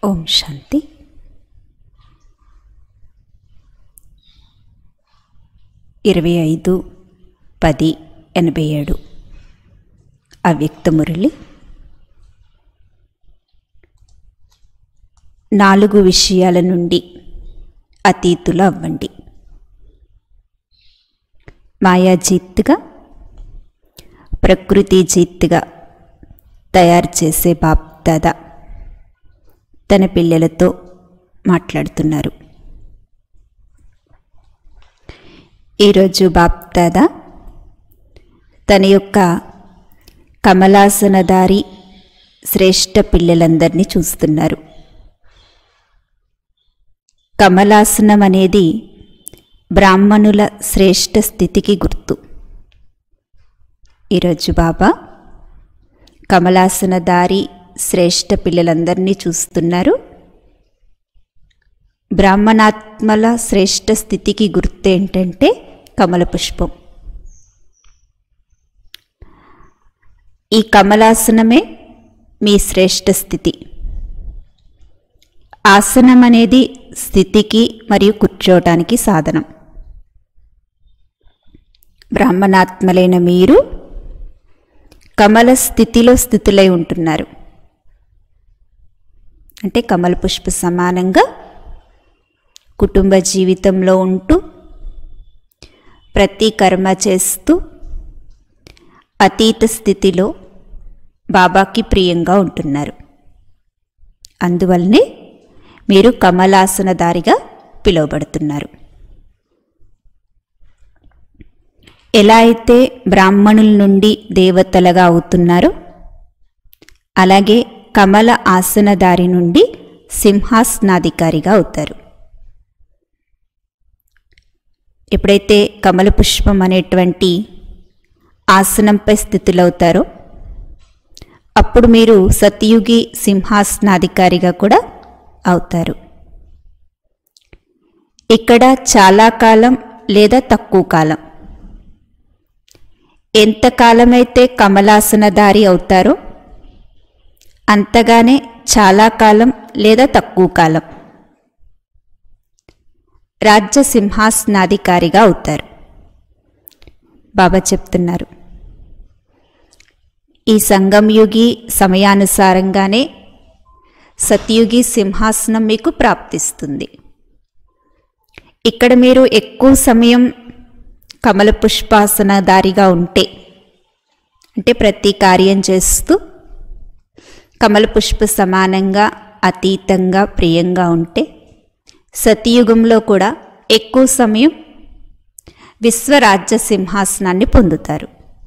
ఓం శాంతి ఇరవై ఐదు పది ఎనభై ఏడు అవ్యక్త మురళి నాలుగు విషయాల నుండి అతీతులు అవ్వండి మాయాజీత్తుగా ప్రకృతి జీత్తుగా తయారు చేసే బాప్దాదా తన పిల్లలతో మాట్లాడుతున్నారు ఈరోజు బాప్దాదా తన యొక్క కమలాసనదారి శ్రేష్ఠ పిల్లలందరినీ చూస్తున్నారు కమలాసనం అనేది బ్రాహ్మణుల శ్రేష్ఠ స్థితికి గుర్తు ఈరోజు బాబా కమలాసనదారి శ్రేష్ఠ పిల్లలందరినీ చూస్తున్నారు బ్రాహ్మణాత్మల శ్రేష్ఠ స్థితికి గుర్తు ఏంటంటే కమల పుష్పం ఈ కమలాసనమే మీ శ్రేష్ఠ స్థితి ఆసనం అనేది స్థితికి మరియు కూర్చోవటానికి సాధనం బ్రాహ్మణాత్మలైన మీరు కమల స్థితిలో స్థితులై ఉంటున్నారు అంటే కమల పుష్ప సమానంగా కుటుంబ జీవితంలో ఉంటూ ప్రతి కర్మ చేస్తూ అతీత స్థితిలో బాబాకి ప్రియంగా ఉంటున్నారు అందువల్లనే మీరు కమలాసనదారిగా పిలువబడుతున్నారు ఎలా అయితే బ్రాహ్మణుల నుండి దేవతలుగా అవుతున్నారో అలాగే కమల ఆసనదారి నుండి సింహాసనాధికారిగా అవుతారు ఎప్పుడైతే కమల పుష్పం అనేటువంటి ఆసనంపై స్థితులవుతారో అప్పుడు మీరు సతయుగి సింహాసనాధికారిగా కూడా అవుతారు ఇక్కడ చాలా కాలం లేదా తక్కువ కాలం ఎంతకాలమైతే కమలాసనదారి అవుతారో అంతగానే చాలా కాలం లేదా తక్కువ కాలం రాజ్య సింహాసనాధికారిగా అవుతారు బాబా చెప్తున్నారు ఈ సంగంయుగి సమయానుసారంగానే సత్యుగి సింహాసనం మీకు ప్రాప్తిస్తుంది ఇక్కడ మీరు ఎక్కువ సమయం కమల పుష్పాసనదారిగా ఉంటే అంటే ప్రతి కార్యం చేస్తూ కమల పుష్ప సమానంగా అతీతంగా ప్రియంగా ఉంటే సతయుగంలో కూడా ఎక్కువ సమయం విశ్వరాజ్య సింహాసనాన్ని పొందుతారు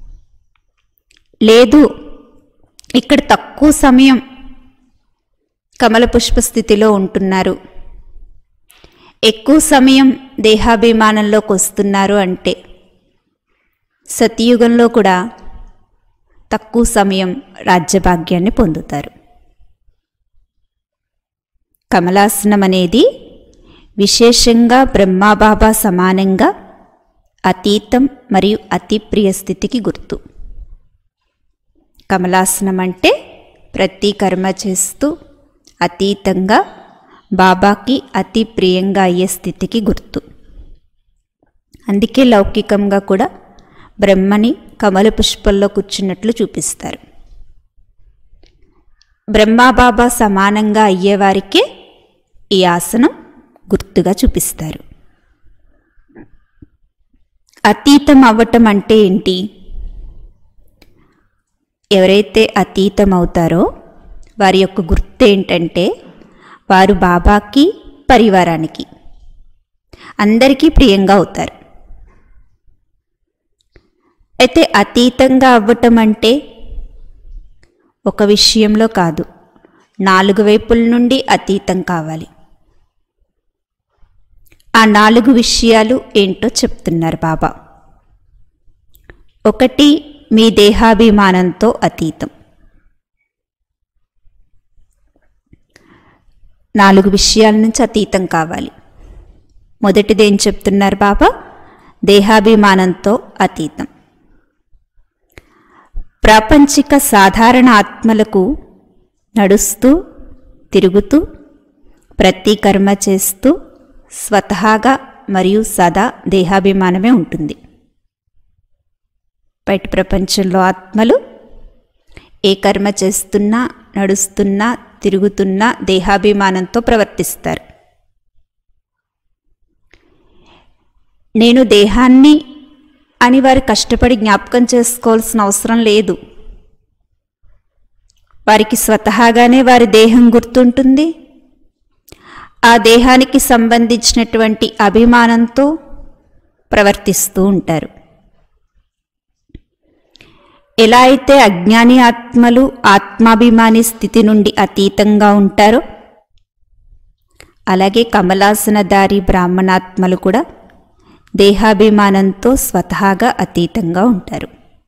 లేదు ఇక్కడ తక్కువ సమయం కమల పుష్ప స్థితిలో ఉంటున్నారు ఎక్కువ సమయం దేహాభిమానంలోకి వస్తున్నారు అంటే సతయుగంలో కూడా తక్కువ సమయం రాజ్యభాగ్యాన్ని పొందుతారు కమలాసనం అనేది విశేషంగా బ్రహ్మాబాబా సమానంగా అతీతం మరియు అతి ప్రియ స్థితికి గుర్తు కమలాసనం అంటే ప్రతి కర్మ చేస్తూ అతీతంగా బాబాకి అతి ప్రియంగా అయ్యే స్థితికి గుర్తు అందుకే లౌకికంగా కూడా బ్రహ్మని కమల పుష్పంలో కూర్చున్నట్లు చూపిస్తారు బ్రహ్మాబాబా సమానంగా అయ్యేవారికే ఈ ఆసనం గుర్తుగా చూపిస్తారు అతీతం అవ్వటం అంటే ఏంటి ఎవరైతే అతీతం అవుతారో వారి యొక్క గుర్తు ఏంటంటే వారు బాబాకి పరివారానికి అందరికీ ప్రియంగా అవుతారు అయితే అతీతంగా అవ్వటం అంటే ఒక విషయంలో కాదు నాలుగు వైపుల నుండి అతీతం కావాలి ఆ నాలుగు విషయాలు ఏంటో చెప్తున్నారు బాబా ఒకటి మీ దేహాభిమానంతో అతీతం నాలుగు విషయాల నుంచి అతీతం కావాలి మొదటిది ఏం చెప్తున్నారు బాబా దేహాభిమానంతో అతీతం ప్రాపంచిక సాధారణ ఆత్మలకు నడుస్తూ తిరుగుతూ ప్రతి కర్మ చేస్తూ స్వతహాగా మరియు సదా దేహాభిమానమే ఉంటుంది బయట ప్రపంచంలో ఆత్మలు ఏ కర్మ చేస్తున్నా నడుస్తున్నా తిరుగుతున్నా దేహాభిమానంతో ప్రవర్తిస్తారు నేను దేహాన్ని అని వారు కష్టపడి జ్ఞాపకం చేసుకోవాల్సిన అవసరం లేదు వారికి స్వతహాగానే వారి దేహం గుర్తుంటుంది ఆ దేహానికి సంబంధించినటువంటి అభిమానంతో ప్రవర్తిస్తూ ఉంటారు ఎలా అయితే అజ్ఞాని ఆత్మలు ఆత్మాభిమాని స్థితి నుండి అతీతంగా ఉంటారో అలాగే కమలాసనదారి బ్రాహ్మణాత్మలు కూడా దేహాభిమానంతో స్వతహాగా అతీతంగా ఉంటారు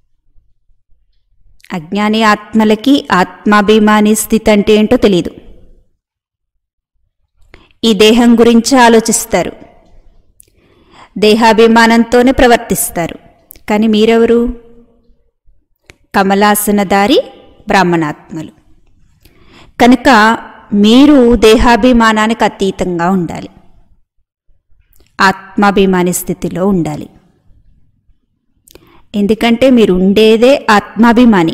అజ్ఞాని ఆత్మలకి ఆత్మాభిమాని స్థితి అంటే ఏంటో తెలియదు ఈ దేహం గురించి ఆలోచిస్తారు దేహాభిమానంతోనే ప్రవర్తిస్తారు కానీ మీరెవరు కమలాసనదారి బ్రాహ్మణాత్మలు కనుక మీరు దేహాభిమానానికి అతీతంగా ఉండాలి ఆత్మాభిమాని స్థితిలో ఉండాలి ఎందుకంటే మీరు ఉండేదే ఆత్మాభిమాని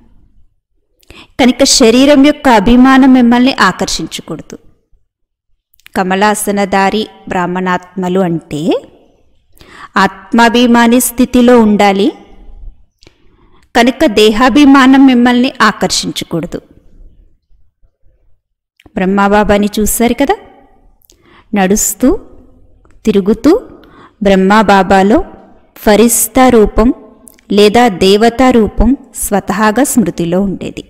కనుక శరీరం యొక్క అభిమానం మిమ్మల్ని ఆకర్షించకూడదు కమలాసనదారి బ్రాహ్మణాత్మలు అంటే ఆత్మాభిమాని స్థితిలో ఉండాలి కనుక దేహాభిమానం మిమ్మల్ని ఆకర్షించకూడదు బ్రహ్మాబాబాని చూశారు కదా నడుస్తూ తిరుగుతూ బ్రహ్మాబాబాలో ఫరిస్తా రూపం లేదా దేవతా రూపం స్వతహాగా స్మృతిలో ఉండేది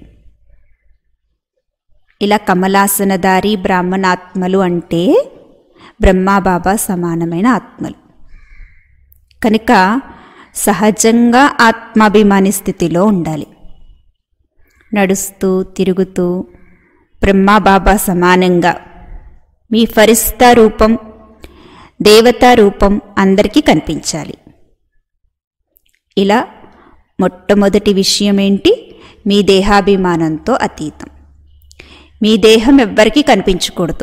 ఇలా కమలాసనదారి బ్రాహ్మణాత్మలు అంటే బ్రహ్మాబాబా సమానమైన ఆత్మలు కనుక సహజంగా ఆత్మాభిమాని స్థితిలో ఉండాలి నడుస్తూ తిరుగుతూ బ్రహ్మాబాబా సమానంగా మీ ఫరిస్తా రూపం దేవతా రూపం అందరికీ కనిపించాలి ఇలా మొట్టమొదటి విషయం ఏంటి మీ దేహాభిమానంతో అతీతం మీ దేహం ఎవ్వరికీ కనిపించకూడదు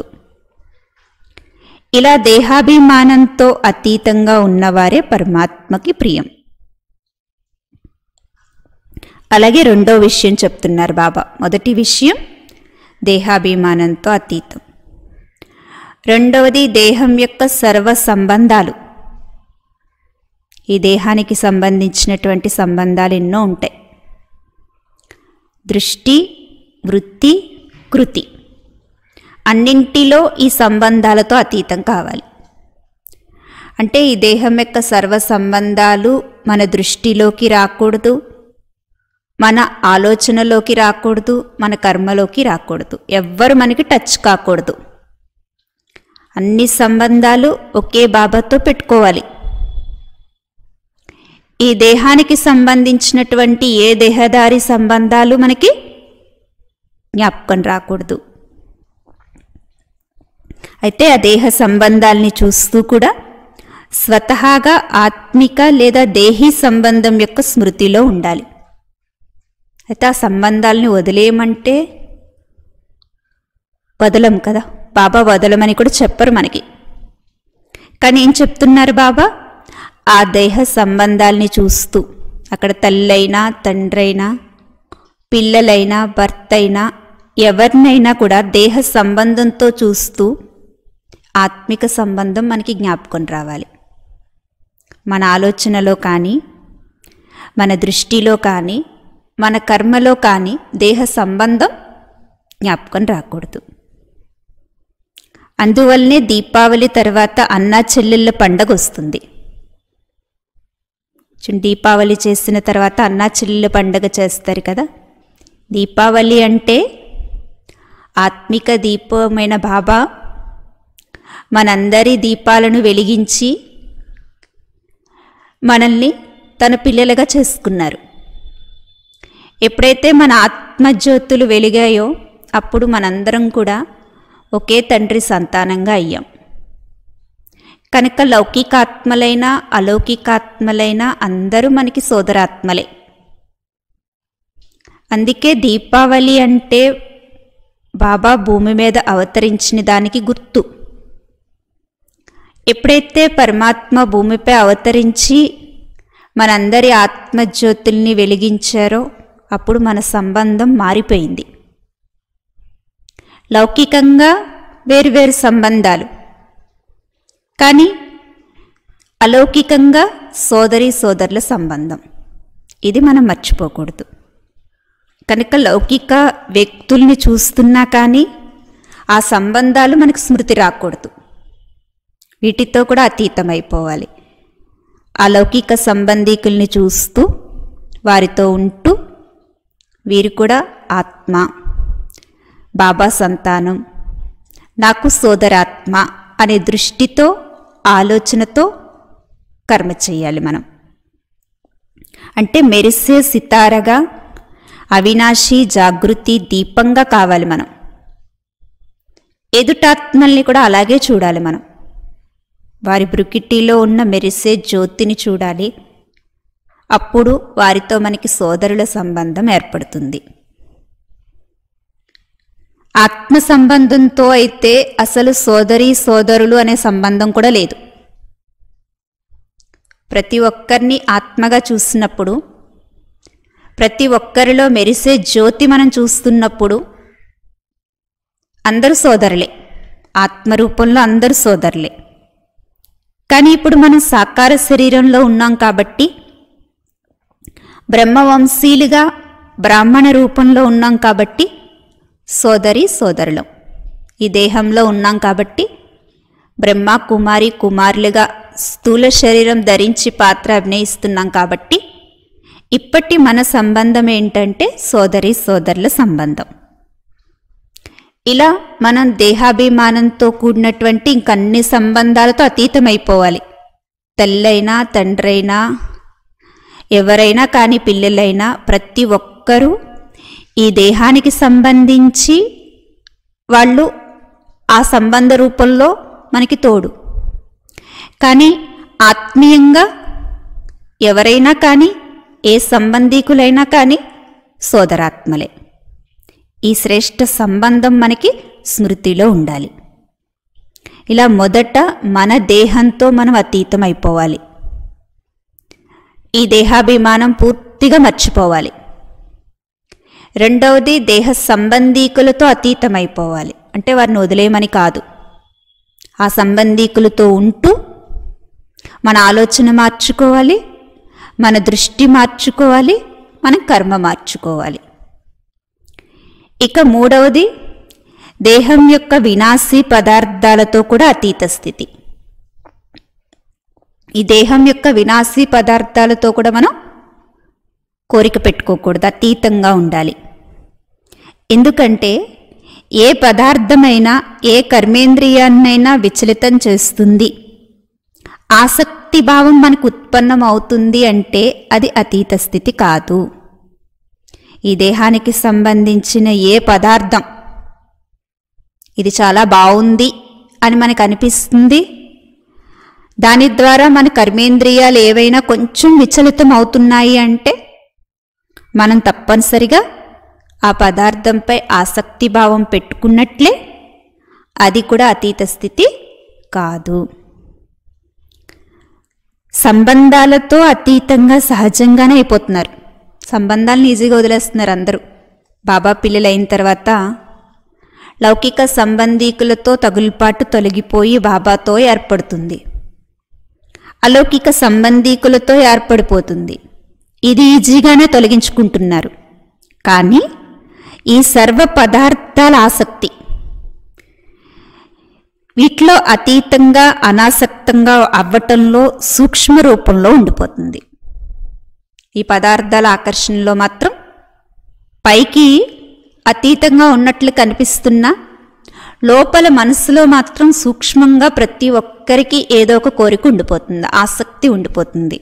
ఇలా దేహాభిమానంతో అతీతంగా ఉన్నవారే పరమాత్మకి ప్రియం అలాగే రెండో విషయం చెప్తున్నారు బాబా మొదటి విషయం దేహాభిమానంతో అతీతం రెండవది దేహం యొక్క సర్వ సంబంధాలు ఈ దేహానికి సంబంధించినటువంటి సంబంధాలు ఎన్నో ఉంటాయి దృష్టి వృత్తి కృతి అన్నింటిలో ఈ సంబంధాలతో అతీతం కావాలి అంటే ఈ దేహం యొక్క సర్వ సంబంధాలు మన దృష్టిలోకి రాకూడదు మన ఆలోచనలోకి రాకూడదు మన కర్మలోకి రాకూడదు ఎవ్వరు మనకి టచ్ కాకూడదు అన్ని సంబంధాలు ఒకే బాబాతో పెట్టుకోవాలి ఈ దేహానికి సంబంధించినటువంటి ఏ దేహదారి సంబంధాలు మనకి జ్ఞాపకం రాకూడదు అయితే ఆ దేహ సంబంధాల్ని చూస్తూ కూడా స్వతహాగా ఆత్మిక లేదా దేహీ సంబంధం యొక్క స్మృతిలో ఉండాలి అయితే ఆ సంబంధాలని వదిలేయమంటే వదలం కదా బాబా వదలమని కూడా చెప్పరు మనకి కానీ ఏం చెప్తున్నారు బాబా ఆ దేహ సంబంధాల్ని చూస్తూ అక్కడ తల్లైనా తండ్రైనా పిల్లలైనా భర్త అయినా ఎవరినైనా కూడా దేహ సంబంధంతో చూస్తూ ఆత్మిక సంబంధం మనకి జ్ఞాపకం రావాలి మన ఆలోచనలో కానీ మన దృష్టిలో కానీ మన కర్మలో కానీ దేహ సంబంధం జ్ఞాపకం రాకూడదు అందువల్లనే దీపావళి తర్వాత అన్నా చెల్లెళ్ళ పండగ వస్తుంది చూడండి, దీపావళి చేసిన తర్వాత అన్నా చెల్లెళ్ళ పండగ చేస్తారు కదా దీపావళి అంటే ఆత్మిక దీపమైన బాబా మనందరి దీపాలను వెలిగించి మనల్ని తన పిల్లలుగా చేసుకున్నారు ఎప్పుడైతే మన ఆత్మజ్యోతులు వెలిగాయో అప్పుడు మనందరం కూడా ఒకే తండ్రి సంతానంగా అయ్యాం కనుక లౌకికాత్మలైన అలౌకికాత్మలైన అందరూ మనకి సోదరాత్మలే అందుకే దీపావళి అంటే బాబా భూమి మీద అవతరించిన దానికి గుర్తు ఎప్పుడైతే పరమాత్మ భూమిపై అవతరించి మనందరి ఆత్మజ్యోతుల్ని వెలిగించారో అప్పుడు మన సంబంధం మారిపోయింది లౌకికంగా వేరువేరు సంబంధాలు కానీ అలౌకికంగా సోదరి సోదరుల సంబంధం ఇది మనం మర్చిపోకూడదు కనుక లౌకిక వ్యక్తుల్ని చూస్తున్నా కానీ ఆ సంబంధాలు మనకు స్మృతి రాకూడదు వీటితో కూడా అతీతమైపోవాలి అలౌకిక సంబంధీకుల్ని చూస్తూ వారితో ఉంటూ వీరు కూడా ఆత్మ బాబా సంతానం నాకు సోదరాత్మ అనే దృష్టితో ఆలోచనతో కర్మ చేయాలి మనం అంటే మెరిసే సితారగా అవినాశి జాగృతి దీపంగా కావాలి మనం ఎదుటాత్మల్ని కూడా అలాగే చూడాలి మనం వారి బ్రుకిటీలో ఉన్న మెరిసే జ్యోతిని చూడాలి అప్పుడు వారితో మనకి సోదరుల సంబంధం ఏర్పడుతుంది ఆత్మ సంబంధంతో అయితే అసలు సోదరి సోదరులు అనే సంబంధం కూడా లేదు ప్రతి ఒక్కరిని ఆత్మగా చూసినప్పుడు ప్రతి ఒక్కరిలో మెరిసే జ్యోతి మనం చూస్తున్నప్పుడు అందరూ సోదరులే ఆత్మరూపంలో అందరూ సోదరులే కానీ ఇప్పుడు మనం సాకార శరీరంలో ఉన్నాం కాబట్టి బ్రహ్మవంశీలుగా బ్రాహ్మణ రూపంలో ఉన్నాం కాబట్టి సోదరి సోదరులం ఈ దేహంలో ఉన్నాం కాబట్టి బ్రహ్మ కుమారి కుమారులుగా స్థూల శరీరం ధరించి పాత్ర అభినయిస్తున్నాం కాబట్టి ఇప్పటి మన సంబంధం ఏంటంటే సోదరి సోదరుల సంబంధం ఇలా మనం దేహాభిమానంతో కూడినటువంటి ఇంకన్ని సంబంధాలతో అతీతమైపోవాలి తల్లైనా తండ్రైనా ఎవరైనా కానీ పిల్లలైనా ప్రతి ఒక్కరూ ఈ దేహానికి సంబంధించి వాళ్ళు ఆ సంబంధ రూపంలో మనకి తోడు కానీ ఆత్మీయంగా ఎవరైనా కానీ ఏ సంబంధీకులైనా కానీ సోదరాత్మలే ఈ శ్రేష్ఠ సంబంధం మనకి స్మృతిలో ఉండాలి ఇలా మొదట మన దేహంతో మనం అతీతం అయిపోవాలి ఈ దేహాభిమానం పూర్తిగా మర్చిపోవాలి రెండవది దేహ సంబంధీకులతో అతీతమైపోవాలి అంటే వారిని వదిలేయమని కాదు ఆ సంబంధీకులతో ఉంటూ మన ఆలోచన మార్చుకోవాలి మన దృష్టి మార్చుకోవాలి మన కర్మ మార్చుకోవాలి ఇక మూడవది దేహం యొక్క వినాశీ పదార్థాలతో కూడా అతీత స్థితి ఈ దేహం యొక్క వినాశీ పదార్థాలతో కూడా మనం కోరిక పెట్టుకోకూడదు అతీతంగా ఉండాలి ఎందుకంటే ఏ పదార్థమైనా ఏ కర్మేంద్రియాన్నైనా విచలితం చేస్తుంది ఆసక్తి భావం మనకు ఉత్పన్నం అవుతుంది అంటే అది అతీత స్థితి కాదు ఈ దేహానికి సంబంధించిన ఏ పదార్థం ఇది చాలా బాగుంది అని మనకు అనిపిస్తుంది దాని ద్వారా మన కర్మేంద్రియాలు ఏవైనా కొంచెం విచలితం అవుతున్నాయి అంటే మనం తప్పనిసరిగా ఆ పదార్థంపై ఆసక్తి భావం పెట్టుకున్నట్లే అది కూడా అతీత స్థితి కాదు సంబంధాలతో అతీతంగా సహజంగానే అయిపోతున్నారు సంబంధాలను ఈజీగా వదిలేస్తున్నారు అందరూ బాబా పిల్లలు అయిన తర్వాత లౌకిక సంబంధీకులతో తగులుపాటు తొలగిపోయి బాబాతో ఏర్పడుతుంది అలౌకిక సంబంధీకులతో ఏర్పడిపోతుంది ఇది ఈజీగానే తొలగించుకుంటున్నారు కానీ ఈ సర్వ పదార్థాల ఆసక్తి వీటిలో అతీతంగా అనాసక్తంగా అవ్వటంలో సూక్ష్మ రూపంలో ఉండిపోతుంది ఈ పదార్థాల ఆకర్షణలో మాత్రం పైకి అతీతంగా ఉన్నట్లు కనిపిస్తున్నా లోపల మనసులో మాత్రం సూక్ష్మంగా ప్రతి ఒక్కరికి ఏదో ఒక కోరిక ఉండిపోతుంది ఆసక్తి ఉండిపోతుంది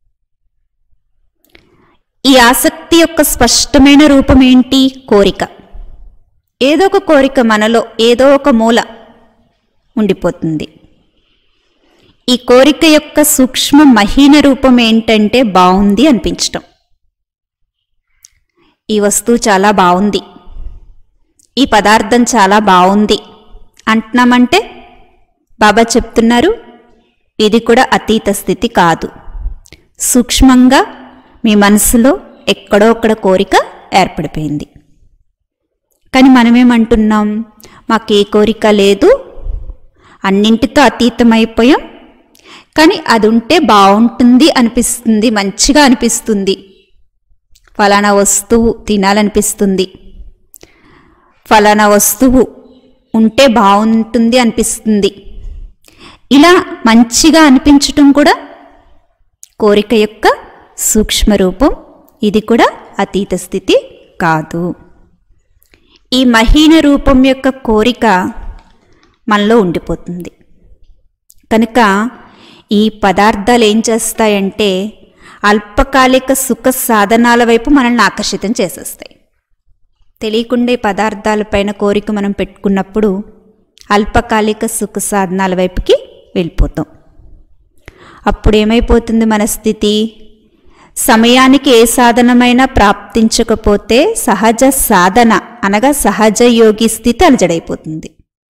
ఈ ఆసక్తి యొక్క స్పష్టమైన రూపం ఏంటి కోరిక ఏదో ఒక కోరిక మనలో ఏదో ఒక మూల ఉండిపోతుంది ఈ కోరిక యొక్క సూక్ష్మ మహీన రూపం ఏంటంటే బాగుంది అనిపించటం ఈ వస్తువు చాలా బాగుంది ఈ పదార్థం చాలా బాగుంది అంటున్నామంటే బాబా చెప్తున్నారు ఇది కూడా అతీత స్థితి కాదు సూక్ష్మంగా మీ మనసులో ఎక్కడో ఒక్కడ కోరిక ఏర్పడిపోయింది కానీ మనమేమంటున్నాం మాకు ఏ కోరిక లేదు అన్నింటితో అతీతమైపోయాం కానీ అది ఉంటే బాగుంటుంది అనిపిస్తుంది మంచిగా అనిపిస్తుంది ఫలానా వస్తువు తినాలనిపిస్తుంది ఫలానా వస్తువు ఉంటే బాగుంటుంది అనిపిస్తుంది ఇలా మంచిగా అనిపించటం కూడా కోరిక యొక్క సూక్ష్మ రూపం ఇది కూడా అతీత స్థితి కాదు ఈ మహీన రూపం యొక్క కోరిక మనలో ఉండిపోతుంది కనుక ఈ పదార్థాలు ఏం చేస్తాయంటే అల్పకాలిక సుఖ సాధనాల వైపు మనల్ని ఆకర్షితం చేసేస్తాయి తెలియకుండా ఈ పదార్థాలపైన కోరిక మనం పెట్టుకున్నప్పుడు అల్పకాలిక సుఖ సాధనాల వైపుకి వెళ్ళిపోతాం అప్పుడు ఏమైపోతుంది మన స్థితి సమయానికి ఏ సాధనమైనా ప్రాప్తించకపోతే సహజ సాధన అనగా సహజ యోగి స్థితి అలజడైపోతుంది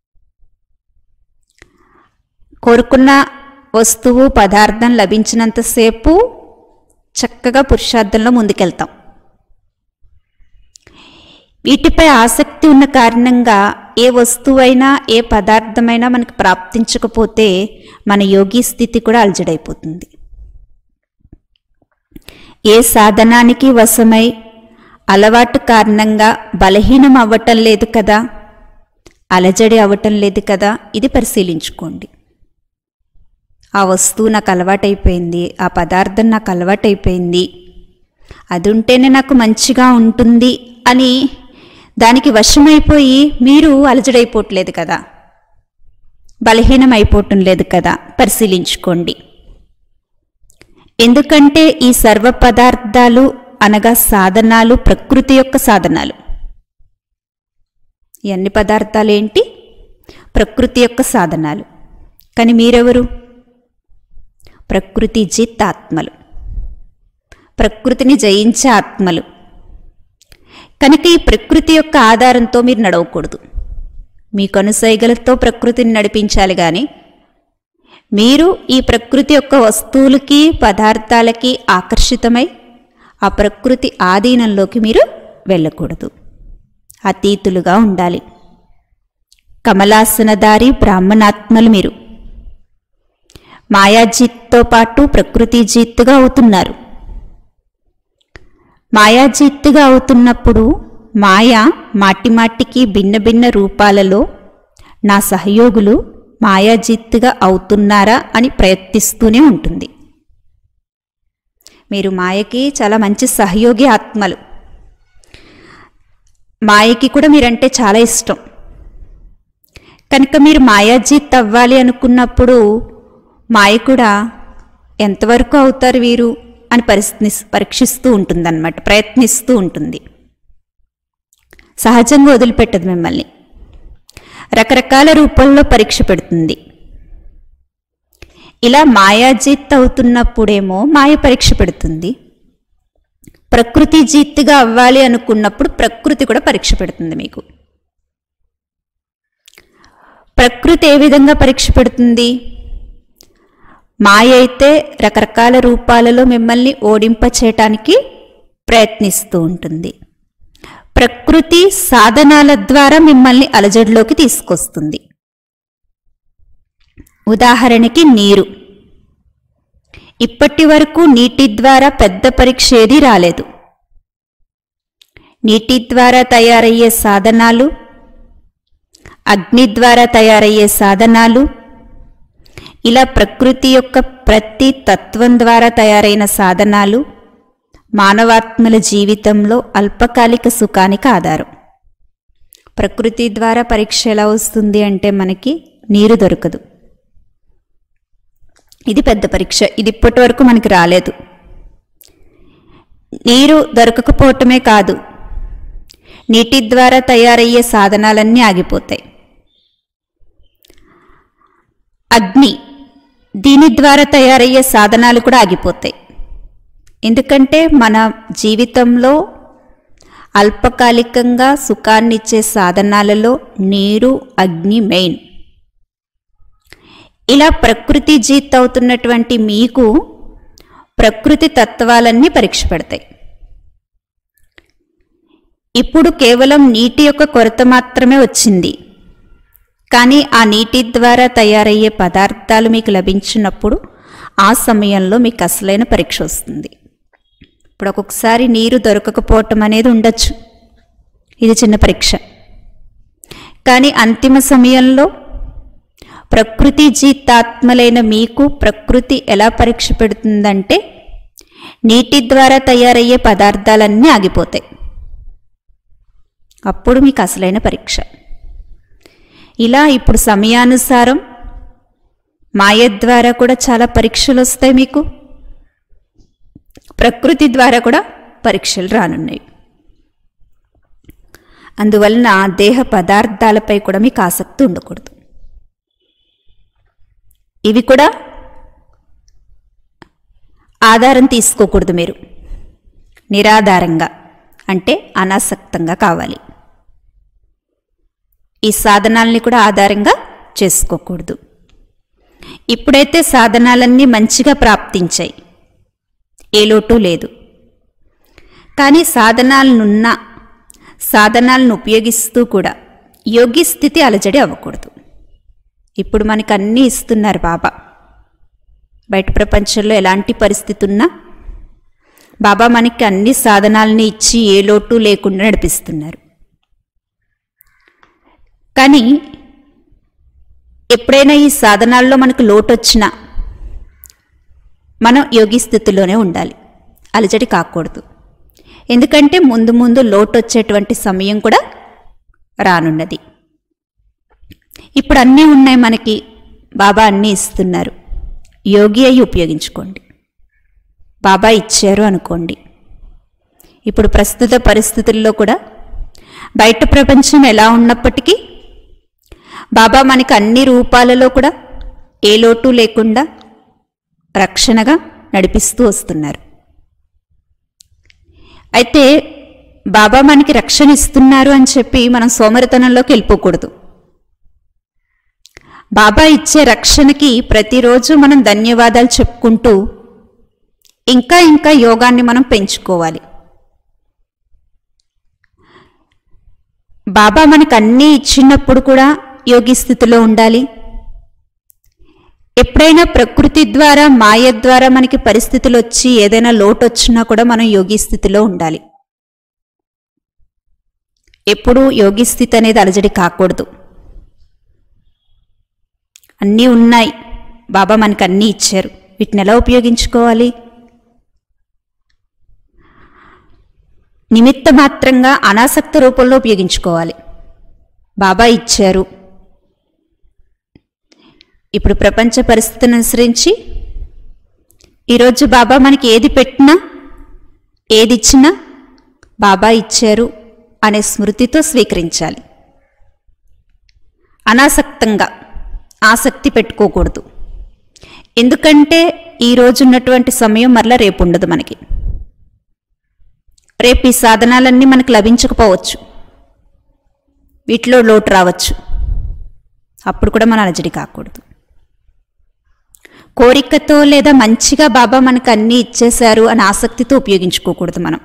కోరుకున్న వస్తువు పదార్థం లభించినంతసేపు చక్కగా పురుషార్థంలో ముందుకెళ్తాం వీటిపై ఆసక్తి ఉన్న కారణంగా ఏ వస్తువైనా ఏ పదార్థమైనా మనకు ప్రాప్తించకపోతే మన యోగి స్థితి కూడా అలజడైపోతుంది ఏ సాధనానికి వశమై అలవాటు కారణంగా బలహీనం అవ్వటం లేదు కదా అలజడి అవ్వటం లేదు కదా ఇది పరిశీలించుకోండి ఆ వస్తువు నాకు అలవాటైపోయింది ఆ పదార్థం నాకు అలవాటైపోయింది అది ఉంటేనే నాకు మంచిగా ఉంటుంది అని దానికి వశమైపోయి మీరు అలజడైపోవట్లేదు కదా బలహీనం అయిపోవటం లేదు కదా పరిశీలించుకోండి ఎందుకంటే ఈ సర్వ పదార్థాలు అనగా సాధనాలు ప్రకృతి యొక్క సాధనాలు ఈ అన్ని పదార్థాలు ఏంటి ప్రకృతి యొక్క సాధనాలు కానీ మీరెవరు ప్రకృతి జిత్ ఆత్మలు ప్రకృతిని జయించే ఆత్మలు కనుక ఈ ప్రకృతి యొక్క ఆధారంతో మీరు నడవకూడదు మీ కనుసైగలతో ప్రకృతిని నడిపించాలి కానీ మీరు ఈ ప్రకృతి యొక్క వస్తువులకి పదార్థాలకి ఆకర్షితమై ఆ ప్రకృతి ఆధీనంలోకి మీరు వెళ్ళకూడదు అతీతులుగా ఉండాలి కమలాసనదారి బ్రాహ్మణాత్మలు మీరు మాయాజీత్తో పాటు ప్రకృతి జీత్తుగా అవుతున్నారు మాయాజీత్తుగా అవుతున్నప్పుడు మాయ మాటిమాటికి భిన్న భిన్న రూపాలలో నా సహయోగులు మాయాజీత్తుగా అవుతున్నారా అని ప్రయత్నిస్తూనే ఉంటుంది మీరు మాయకి చాలా మంచి సహయోగి ఆత్మలు మాయకి కూడా మీరంటే చాలా ఇష్టం కనుక మీరు మాయాజీత్ అవ్వాలి అనుకున్నప్పుడు మాయ కూడా ఎంతవరకు అవుతారు వీరు అని పరిస్థితి పరీక్షిస్తూ ఉంటుందన్నమాట ప్రయత్నిస్తూ ఉంటుంది సహజంగా వదిలిపెట్టదు మిమ్మల్ని రకరకాల రూపంలో పరీక్ష పెడుతుంది ఇలా మాయాజీత్ అవుతున్నప్పుడేమో మాయ పరీక్ష పెడుతుంది ప్రకృతి జీత్తుగా అవ్వాలి అనుకున్నప్పుడు ప్రకృతి కూడా పరీక్ష పెడుతుంది మీకు ప్రకృతి ఏ విధంగా పరీక్ష పెడుతుంది మాయ అయితే రకరకాల రూపాలలో మిమ్మల్ని ఓడింప చేయటానికి ప్రయత్నిస్తూ ఉంటుంది ప్రకృతి సాధనాల ద్వారా మిమ్మల్ని అలజడిలోకి తీసుకొస్తుంది ఉదాహరణకి నీరు ఇప్పటి వరకు నీటి ద్వారా పెద్ద పరీక్ష ఏదీ రాలేదు నీటి ద్వారా తయారయ్యే సాధనాలు అగ్ని ద్వారా తయారయ్యే సాధనాలు ఇలా ప్రకృతి యొక్క ప్రతి తత్వం ద్వారా తయారైన సాధనాలు మానవాత్మల జీవితంలో అల్పకాలిక సుఖానికి ఆధారం ప్రకృతి ద్వారా పరీక్ష ఎలా వస్తుంది అంటే మనకి నీరు దొరకదు ఇది పెద్ద పరీక్ష ఇది ఇప్పటి వరకు మనకి రాలేదు నీరు దొరకకపోవటమే కాదు నీటి ద్వారా తయారయ్యే సాధనాలన్నీ ఆగిపోతాయి అగ్ని దీని ద్వారా తయారయ్యే సాధనాలు కూడా ఆగిపోతాయి ఎందుకంటే మన జీవితంలో అల్పకాలికంగా సుఖాన్నిచ్చే సాధనాలలో నీరు అగ్ని మెయిన్ ఇలా ప్రకృతి జీత్ అవుతున్నటువంటి మీకు ప్రకృతి తత్వాలన్నీ పరీక్ష పెడతాయి ఇప్పుడు కేవలం నీటి యొక్క కొరత మాత్రమే వచ్చింది కానీ ఆ నీటి ద్వారా తయారయ్యే పదార్థాలు మీకు లభించినప్పుడు ఆ సమయంలో మీకు అసలైన పరీక్ష వస్తుంది ఇప్పుడు ఒక్కొక్కసారి నీరు దొరకకపోవటం అనేది ఉండొచ్చు ఇది చిన్న పరీక్ష కానీ అంతిమ సమయంలో ప్రకృతి జీతాత్మలైన మీకు ప్రకృతి ఎలా పరీక్ష పెడుతుందంటే నీటి ద్వారా తయారయ్యే పదార్థాలన్నీ ఆగిపోతాయి అప్పుడు మీకు అసలైన పరీక్ష ఇలా ఇప్పుడు సమయానుసారం మాయ ద్వారా కూడా చాలా పరీక్షలు వస్తాయి మీకు ప్రకృతి ద్వారా కూడా పరీక్షలు రానున్నాయి అందువలన దేహ పదార్థాలపై కూడా మీకు ఆసక్తి ఉండకూడదు ఇవి కూడా ఆధారం తీసుకోకూడదు మీరు నిరాధారంగా అంటే అనాసక్తంగా కావాలి ఈ సాధనాల్ని కూడా ఆధారంగా చేసుకోకూడదు ఇప్పుడైతే సాధనాలన్నీ మంచిగా ప్రాప్తించాయి ఏ లోటు లేదు కానీ సాధనాలనున్న సాధనాలను ఉపయోగిస్తూ కూడా యోగి స్థితి అలజడి అవ్వకూడదు ఇప్పుడు మనకు అన్నీ ఇస్తున్నారు బాబా బయట ప్రపంచంలో ఎలాంటి పరిస్థితి ఉన్నా బాబా మనకి అన్ని సాధనాలని ఇచ్చి ఏ లోటు లేకుండా నడిపిస్తున్నారు కానీ ఎప్పుడైనా ఈ సాధనాల్లో మనకు లోటు వచ్చినా మనం యోగి స్థితిలోనే ఉండాలి అలజడి కాకూడదు ఎందుకంటే ముందు ముందు లోటు వచ్చేటువంటి సమయం కూడా రానున్నది ఇప్పుడు అన్నీ ఉన్నాయి మనకి బాబా అన్నీ ఇస్తున్నారు యోగి అయి ఉపయోగించుకోండి బాబా ఇచ్చారు అనుకోండి ఇప్పుడు ప్రస్తుత పరిస్థితుల్లో కూడా బయట ప్రపంచం ఎలా ఉన్నప్పటికీ బాబా మనకి అన్ని రూపాలలో కూడా ఏ లోటు లేకుండా రక్షణగా నడిపిస్తూ వస్తున్నారు అయితే బాబా మనకి రక్షణ ఇస్తున్నారు అని చెప్పి మనం సోమరితనంలోకి వెళ్ళిపోకూడదు బాబా ఇచ్చే రక్షణకి ప్రతిరోజు మనం ధన్యవాదాలు చెప్పుకుంటూ ఇంకా ఇంకా యోగాన్ని మనం పెంచుకోవాలి బాబా మనకు అన్నీ ఇచ్చినప్పుడు కూడా యోగి స్థితిలో ఉండాలి ఎప్పుడైనా ప్రకృతి ద్వారా మాయ ద్వారా మనకి పరిస్థితులు వచ్చి ఏదైనా లోటు వచ్చినా కూడా మనం యోగి స్థితిలో ఉండాలి ఎప్పుడూ యోగి స్థితి అనేది అలజడి కాకూడదు అన్నీ ఉన్నాయి బాబా మనకు అన్నీ ఇచ్చారు వీటిని ఎలా ఉపయోగించుకోవాలి నిమిత్త మాత్రంగా అనాసక్త రూపంలో ఉపయోగించుకోవాలి బాబా ఇచ్చారు ఇప్పుడు ప్రపంచ పరిస్థితిని అనుసరించి ఈరోజు బాబా మనకి ఏది పెట్టినా ఏది ఇచ్చినా బాబా ఇచ్చారు అనే స్మృతితో స్వీకరించాలి అనాసక్తంగా ఆసక్తి పెట్టుకోకూడదు ఎందుకంటే ఈ రోజు ఉన్నటువంటి సమయం మరలా రేపు ఉండదు మనకి రేపు ఈ సాధనాలన్నీ మనకు లభించకపోవచ్చు వీటిలో లోటు రావచ్చు అప్పుడు కూడా మన అలజడి కాకూడదు కోరికతో లేదా మంచిగా బాబా మనకు అన్నీ ఇచ్చేశారు అని ఆసక్తితో ఉపయోగించుకోకూడదు మనం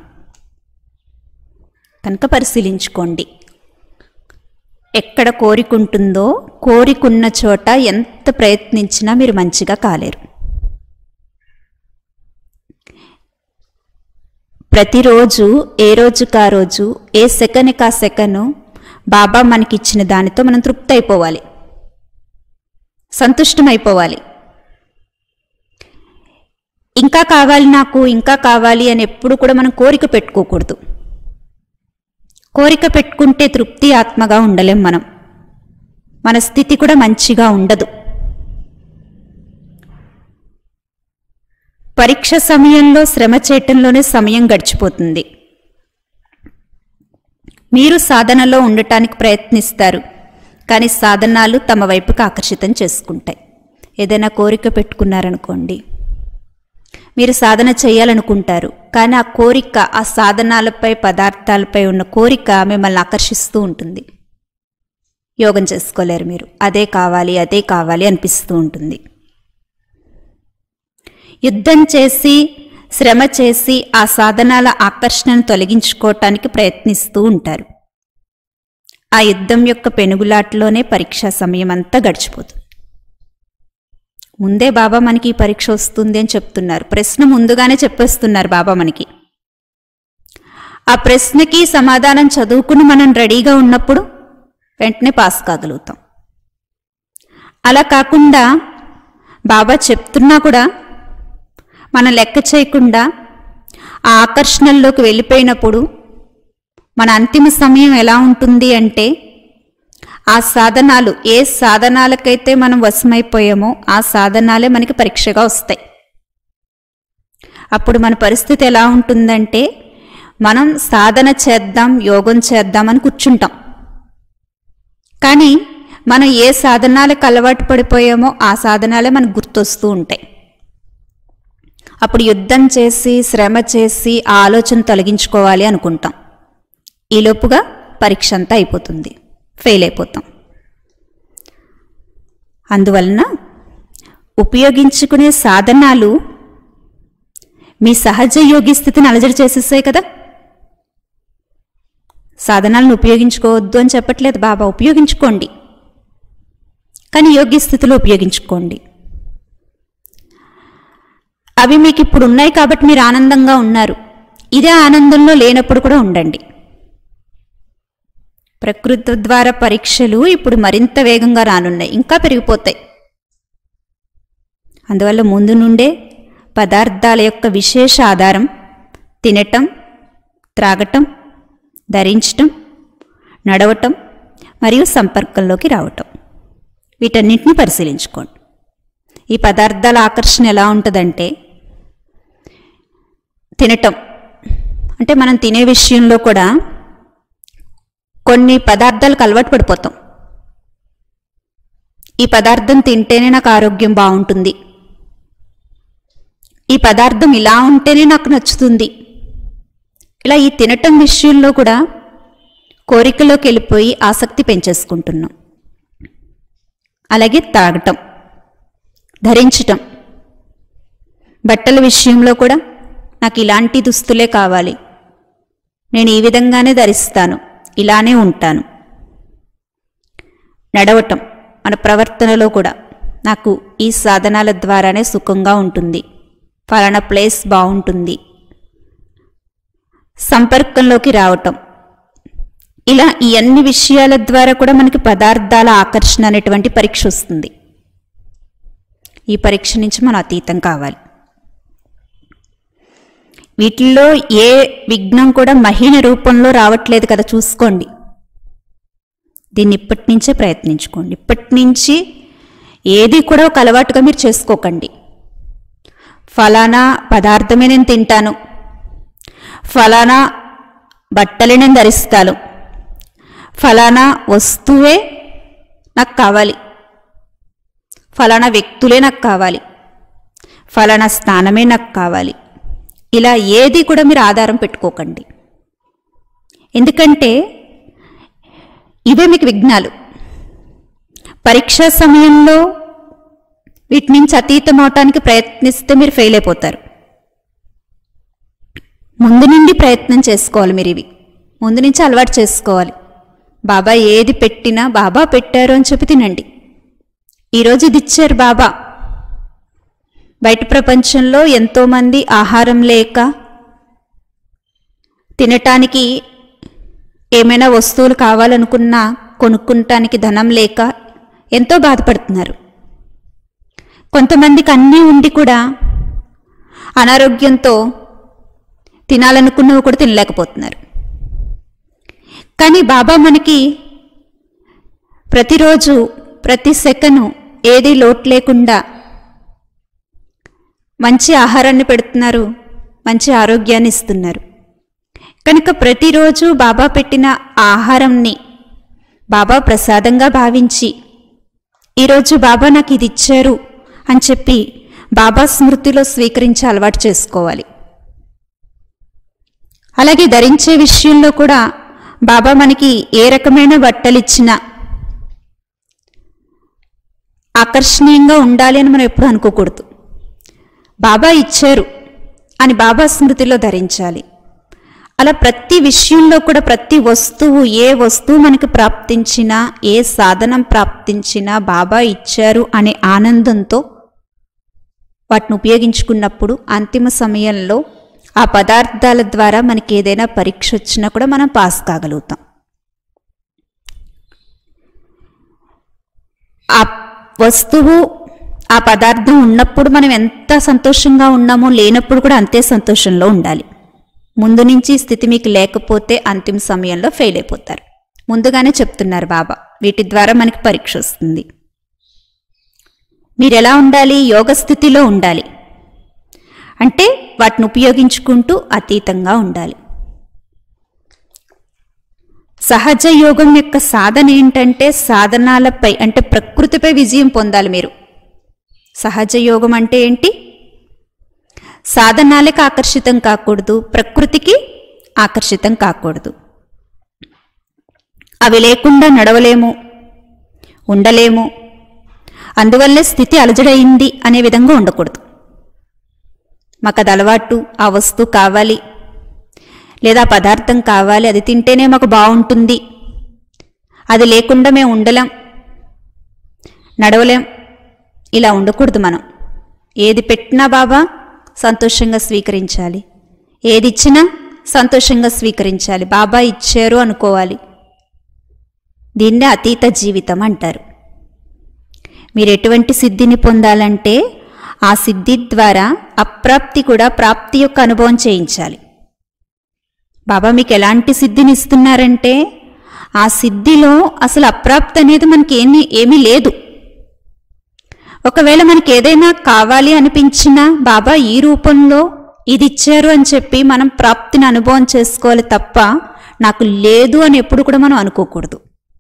కనుక పరిశీలించుకోండి ఎక్కడ కోరికుంటుందో కోరికున్న చోట ఎంత ప్రయత్నించినా మీరు మంచిగా కాలేరు ప్రతిరోజు ఏ రోజుకా రోజు ఏ సెకన్కి ఆ సెకను బాబా మనకిచ్చిన దానితో మనం తృప్తి అయిపోవాలి సంతుష్టమైపోవాలి ఇంకా కావాలి నాకు ఇంకా కావాలి అని ఎప్పుడు కూడా మనం కోరిక పెట్టుకోకూడదు కోరిక పెట్టుకుంటే తృప్తి ఆత్మగా ఉండలేం మనం మన స్థితి కూడా మంచిగా ఉండదు పరీక్ష సమయంలో శ్రమ చేయటంలోనే సమయం గడిచిపోతుంది మీరు సాధనలో ఉండటానికి ప్రయత్నిస్తారు కానీ సాధనాలు తమ వైపుకి ఆకర్షితం చేసుకుంటాయి ఏదైనా కోరిక పెట్టుకున్నారనుకోండి మీరు సాధన చేయాలనుకుంటారు కానీ ఆ కోరిక ఆ సాధనాలపై పదార్థాలపై ఉన్న కోరిక మిమ్మల్ని ఆకర్షిస్తూ ఉంటుంది యోగం చేసుకోలేరు మీరు అదే కావాలి అదే కావాలి అనిపిస్తూ ఉంటుంది యుద్ధం చేసి శ్రమ చేసి ఆ సాధనాల ఆకర్షణను తొలగించుకోవటానికి ప్రయత్నిస్తూ ఉంటారు ఆ యుద్ధం యొక్క పెనుగులాటలోనే పరీక్షా సమయం అంతా గడిచిపోతుంది ముందే బాబా మనకి ఈ పరీక్ష వస్తుంది అని చెప్తున్నారు ప్రశ్న ముందుగానే చెప్పేస్తున్నారు బాబా మనకి ఆ ప్రశ్నకి సమాధానం చదువుకుని మనం రెడీగా ఉన్నప్పుడు వెంటనే పాస్ కాగలుగుతాం అలా కాకుండా బాబా చెప్తున్నా కూడా మనం లెక్క చేయకుండా ఆ ఆకర్షణల్లోకి వెళ్ళిపోయినప్పుడు మన అంతిమ సమయం ఎలా ఉంటుంది అంటే ఆ సాధనాలు ఏ సాధనాలకైతే మనం వశమైపోయామో ఆ సాధనాలే మనకి పరీక్షగా వస్తాయి అప్పుడు మన పరిస్థితి ఎలా ఉంటుందంటే మనం సాధన చేద్దాం యోగం చేద్దాం అని కూర్చుంటాం కానీ మనం ఏ సాధనాలకు అలవాటు పడిపోయామో ఆ సాధనాలే మనకు గుర్తొస్తూ ఉంటాయి అప్పుడు యుద్ధం చేసి శ్రమ చేసి ఆ ఆలోచన తొలగించుకోవాలి అనుకుంటాం ఈలోపుగా పరీక్ష అంతా అయిపోతుంది ఫెయిల్ అయిపోతాం అందువలన ఉపయోగించుకునే సాధనాలు మీ సహజ యోగి స్థితిని అలజడి చేసేసాయి కదా సాధనాలను ఉపయోగించుకోవద్దు అని చెప్పట్లేదు బాబా ఉపయోగించుకోండి కానీ యోగ్య స్థితిలో ఉపయోగించుకోండి అవి మీకు ఇప్పుడు ఉన్నాయి కాబట్టి మీరు ఆనందంగా ఉన్నారు ఇదే ఆనందంలో లేనప్పుడు కూడా ఉండండి ప్రకృతి ద్వారా పరీక్షలు ఇప్పుడు మరింత వేగంగా రానున్నాయి ఇంకా పెరిగిపోతాయి అందువల్ల ముందు నుండే పదార్థాల యొక్క విశేష ఆధారం తినటం త్రాగటం ధరించటం నడవటం మరియు సంపర్కంలోకి రావటం వీటన్నిటిని పరిశీలించుకోండి ఈ పదార్థాల ఆకర్షణ ఎలా ఉంటుందంటే తినటం అంటే మనం తినే విషయంలో కూడా కొన్ని పదార్థాలకు అలవాటు పడిపోతాం ఈ పదార్థం తింటేనే నాకు ఆరోగ్యం బాగుంటుంది ఈ పదార్థం ఇలా ఉంటేనే నాకు నచ్చుతుంది ఇలా ఈ తినటం విషయంలో కూడా కోరికలోకి వెళ్ళిపోయి ఆసక్తి పెంచేసుకుంటున్నాం అలాగే తాగటం ధరించటం బట్టల విషయంలో కూడా నాకు ఇలాంటి దుస్తులే కావాలి నేను ఈ విధంగానే ధరిస్తాను ఇలానే ఉంటాను నడవటం మన ప్రవర్తనలో కూడా నాకు ఈ సాధనాల ద్వారానే సుఖంగా ఉంటుంది ఫలానా ప్లేస్ బాగుంటుంది సంపర్కంలోకి రావటం ఇలా ఈ అన్ని విషయాల ద్వారా కూడా మనకి పదార్థాల ఆకర్షణ అనేటువంటి పరీక్ష వస్తుంది ఈ పరీక్ష నుంచి మనం అతీతం కావాలి వీటిల్లో ఏ విఘ్నం కూడా మహిళ రూపంలో రావట్లేదు కదా చూసుకోండి దీన్ని ఇప్పటి నుంచే ప్రయత్నించుకోండి ఇప్పటి నుంచి ఏది కూడా ఒక అలవాటుగా మీరు చేసుకోకండి ఫలానా పదార్థమే నేను తింటాను ఫలానా బట్టలే నేను ధరిస్తాను ఫలానా వస్తువే నాకు కావాలి ఫలానా వ్యక్తులే నాకు కావాలి ఫలానా స్థానమే నాకు కావాలి ఇలా ఏది కూడా మీరు ఆధారం పెట్టుకోకండి ఎందుకంటే ఇవే మీకు విఘ్నాలు పరీక్షా సమయంలో వీటి నుంచి అతీతం అవటానికి ప్రయత్నిస్తే మీరు ఫెయిల్ అయిపోతారు ముందు నుండి ప్రయత్నం చేసుకోవాలి మీరు ఇవి ముందు నుంచి అలవాటు చేసుకోవాలి బాబా ఏది పెట్టినా బాబా పెట్టారు అని చెప్పి తినండి ఈరోజు ఇది ఇచ్చారు బాబా బయట ప్రపంచంలో ఎంతోమంది ఆహారం లేక తినటానికి ఏమైనా వస్తువులు కావాలనుకున్నా కొనుక్కుంటానికి ధనం లేక ఎంతో బాధపడుతున్నారు కొంతమందికి అన్నీ ఉండి కూడా అనారోగ్యంతో తినాలనుకున్నవి కూడా తినలేకపోతున్నారు కానీ బాబా మనకి ప్రతిరోజు ప్రతి సెకను ఏది లోటు లేకుండా మంచి ఆహారాన్ని పెడుతున్నారు మంచి ఆరోగ్యాన్ని ఇస్తున్నారు కనుక ప్రతిరోజు బాబా పెట్టిన ఆహారంని బాబా ప్రసాదంగా భావించి ఈరోజు బాబా నాకు ఇది ఇచ్చారు అని చెప్పి బాబా స్మృతిలో స్వీకరించి అలవాటు చేసుకోవాలి అలాగే ధరించే విషయంలో కూడా బాబా మనకి ఏ రకమైన బట్టలు ఇచ్చినా ఆకర్షణీయంగా ఉండాలి అని మనం ఎప్పుడు అనుకోకూడదు బాబా ఇచ్చారు అని బాబా స్మృతిలో ధరించాలి అలా ప్రతి విషయంలో కూడా ప్రతి వస్తువు ఏ వస్తువు మనకు ప్రాప్తించినా ఏ సాధనం ప్రాప్తించినా బాబా ఇచ్చారు అనే ఆనందంతో వాటిని ఉపయోగించుకున్నప్పుడు అంతిమ సమయంలో ఆ పదార్థాల ద్వారా మనకి ఏదైనా పరీక్ష వచ్చినా కూడా మనం పాస్ కాగలుగుతాం ఆ వస్తువు ఆ పదార్థం ఉన్నప్పుడు మనం ఎంత సంతోషంగా ఉన్నామో లేనప్పుడు కూడా అంతే సంతోషంలో ఉండాలి ముందు నుంచి ఈ స్థితి మీకు లేకపోతే అంతిమ సమయంలో ఫెయిల్ అయిపోతారు ముందుగానే చెప్తున్నారు బాబా వీటి ద్వారా మనకి పరీక్ష వస్తుంది మీరు ఎలా ఉండాలి యోగ స్థితిలో ఉండాలి అంటే వాటిని ఉపయోగించుకుంటూ అతీతంగా ఉండాలి సహజ యోగం యొక్క సాధన ఏంటంటే సాధనాలపై అంటే ప్రకృతిపై విజయం పొందాలి మీరు సహజ యోగం అంటే ఏంటి సాధనాలకు ఆకర్షితం కాకూడదు ప్రకృతికి ఆకర్షితం కాకూడదు అవి లేకుండా నడవలేము ఉండలేము అందువల్లే స్థితి అలజడైంది అనే విధంగా ఉండకూడదు మాకు అది అలవాటు ఆ వస్తువు కావాలి లేదా ఆ పదార్థం కావాలి అది తింటేనే మాకు బాగుంటుంది అది లేకుండా మేము ఉండలేం నడవలేం ఇలా ఉండకూడదు మనం ఏది పెట్టినా బాబా సంతోషంగా స్వీకరించాలి ఏది ఇచ్చినా సంతోషంగా స్వీకరించాలి బాబా ఇచ్చారు అనుకోవాలి దీన్నే అతీత జీవితం అంటారు మీరు ఎటువంటి సిద్ధిని పొందాలంటే ఆ సిద్ధి ద్వారా అప్రాప్తి కూడా ప్రాప్తి యొక్క అనుభవం చేయించాలి బాబా మీకు ఎలాంటి సిద్ధిని ఇస్తున్నారంటే ఆ సిద్ధిలో అసలు అప్రాప్తి అనేది మనకి ఏమీ ఏమీ లేదు ఒకవేళ మనకి ఏదైనా కావాలి అనిపించినా బాబా ఈ రూపంలో ఇది ఇచ్చారు అని చెప్పి మనం ప్రాప్తిని అనుభవం చేసుకోవాలి తప్ప నాకు లేదు అని ఎప్పుడు కూడా మనం అనుకోకూడదు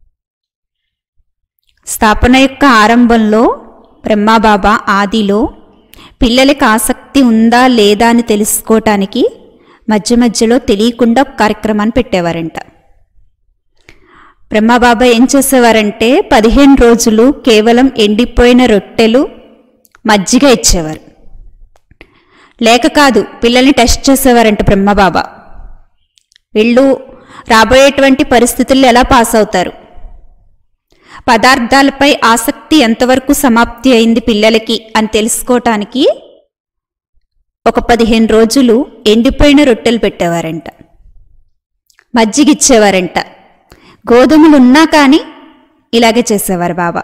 స్థాపన యొక్క ఆరంభంలో బ్రహ్మాబాబా ఆదిలో పిల్లలకి ఆసక్తి ఉందా లేదా అని తెలుసుకోవటానికి మధ్య మధ్యలో తెలియకుండా ఒక కార్యక్రమాన్ని పెట్టేవారంట బ్రహ్మబాబా ఏం చేసేవారంటే పదిహేను రోజులు కేవలం ఎండిపోయిన రొట్టెలు మజ్జిగ ఇచ్చేవారు లేక కాదు పిల్లల్ని టెస్ట్ చేసేవారంట బ్రహ్మబాబా వీళ్ళు రాబోయేటువంటి పరిస్థితుల్లో ఎలా పాస్ అవుతారు పదార్థాలపై ఆసక్తి ఎంతవరకు సమాప్తి అయింది పిల్లలకి అని తెలుసుకోవటానికి ఒక పదిహేను రోజులు ఎండిపోయిన రొట్టెలు పెట్టేవారంట మజ్జిగ ఇచ్చేవారంట గోధుమలు ఉన్నా కానీ ఇలాగే చేసేవారు బాబా